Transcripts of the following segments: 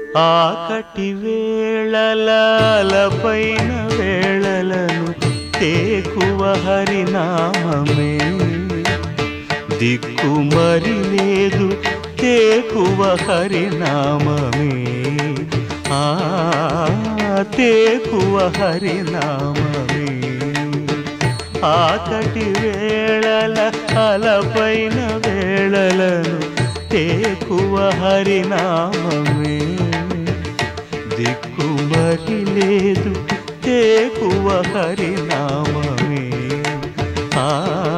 ఆకటి వేళలపైన వేళలను తేకువ హరినామమే దిక్కు మరి లేదు తేకువ హరినామమే ఆ తేకువ హరినామమే ఆకటి వేళల అలపైన వేళలను తేకువ హరినామమే దిక్కు మరి లేదు తేకువ హరినామమే ఆ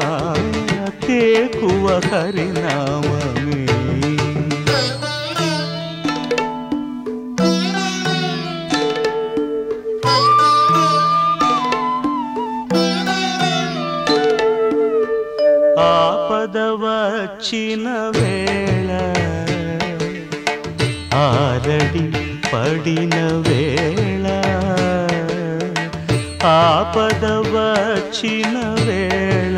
తేకువ హరినామమే ఆపద వచ్చిన వేళ ఆరడి పడిన వేళ ఆపద వచ్చిన వేళ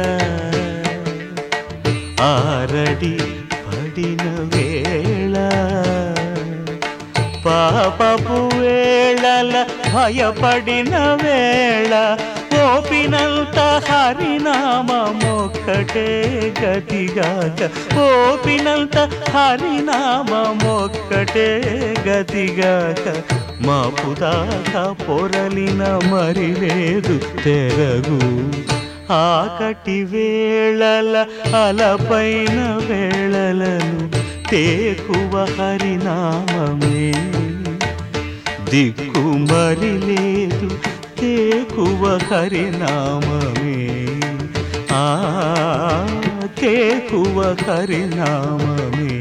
ఆరడి పడిన వేళ పాపపు వేళల భయపడిన వేళ ఓపినంత హరినామొక్కటే గతిగాక ఓపినంత హరినామొక్కటే గతిగాక మాపుదాకా పొరలిన మరి లేదు తెరగు ఆకటి వేళల అలపైన వేళలను తేకువ హరినామమే దిక్కు మరి లేదు తేకువ హరినామమే ఆ తేకువ హరినామమే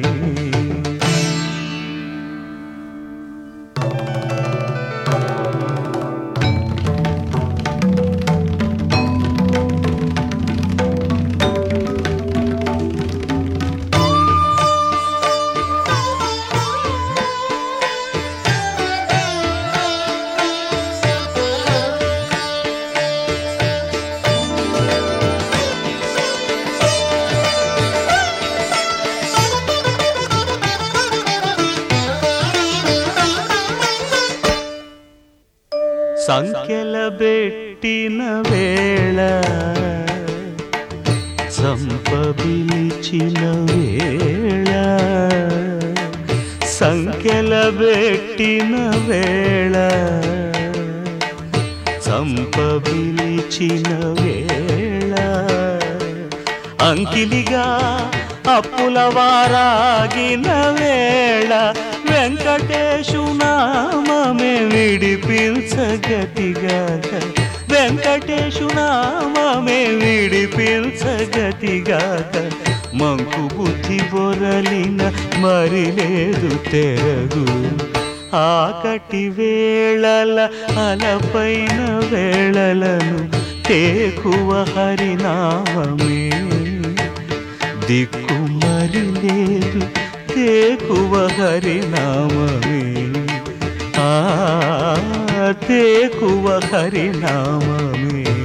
సంఖ్యల పెట్టిన వేళ చంప పిలిచిన వేళ సంఖ్యల పెట్టిన వేళ చంప పిలిచిన వేళ అంకిలిగా అప్పుల వారాగిన వేళ వెంకటేశు నామమే విడిపించగతిగాక వెంకటేశు నామమే విడిపించగతిగాక మంకు బుద్ధి బొరలిన మరి లేదు తెరగు ఆకటి వేళల అలపైన వేళలను తేకువ హరినామమే దిక్కు మరి లేదు తేకువ హరినామమే ఆ తేకువ హరినామమే